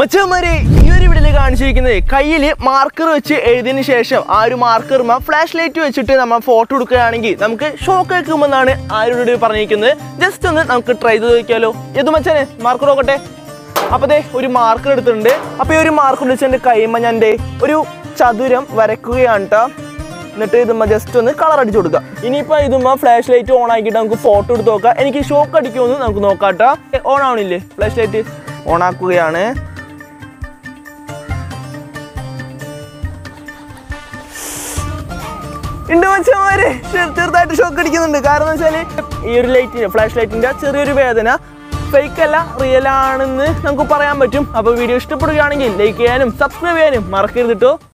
മച്ചന്മാരെ ഈ ഒരു വീഡിയോയിൽ കാണിച്ചിരിക്കുന്നത് കയ്യിൽ മാർക്കർ വെച്ച് എഴുതിയതിന് ശേഷം ആ ഒരു മാർക്കറുമ ഫ്ലാഷ് ലൈറ്റ് വെച്ചിട്ട് നമ്മൾ ഫോട്ടോ എടുക്കുകയാണെങ്കിൽ നമുക്ക് ഷോക്ക് വെക്കുമെന്നാണ് ആരോട് പറഞ്ഞിരിക്കുന്നത് ജസ്റ്റ് ഒന്ന് നമുക്ക് ട്രൈ ചെയ്ത് നോക്കിയാലോ ഏത് മച്ചാനെ മാർക്കർ നോക്കട്ടെ അപ്പോൾ ദേ ഒരു മാർക്കർ എടുത്തിട്ടുണ്ട് അപ്പോൾ ഈ ഒരു മാർക്കർ വെച്ച് എൻ്റെ കൈമ ഞാൻ ദേ ഒരു ചതുരം വരയ്ക്കുകയാണ് കേട്ടോ എന്നിട്ട് ഇതുമ്മ ജസ്റ്റ് ഒന്ന് കളർ അടിച്ചു കൊടുക്കുക ഇനിയിപ്പോൾ ഇതുമ്മ ഫ്ലാഷ് ലൈറ്റ് ഓൺ ആക്കിയിട്ട് നമുക്ക് ഫോട്ടോ എടുത്ത് നോക്കാം എനിക്ക് ഷോക്ക് അടിക്കുമെന്ന് നമുക്ക് നോക്കാം കേട്ടോ ഓൺ ആവണില്ലേ ഫ്ലാഷ് ലൈറ്റ് ഓൺ ആക്കുകയാണ് ഉണ്ട് മച്ചന്മാരെ ചെറുതായിട്ട് ഷോക്ക് അടിക്കുന്നുണ്ട് കാരണം എന്ന് വെച്ചാൽ ഈ ഒരു ലൈറ്റിന്റെ ഫ്ലാഷ് ലൈറ്റിന്റെ ചെറിയൊരു വേദന ഫേക്ക് അല്ല റിയൽ ആണെന്ന് നമുക്ക് പറയാൻ പറ്റും അപ്പോൾ വീഡിയോ ഇഷ്ടപ്പെടുകയാണെങ്കിൽ ലൈക്ക് ചെയ്യാനും സബ്സ്ക്രൈബ് ചെയ്യാനും മറക്കരുത് കേട്ടോ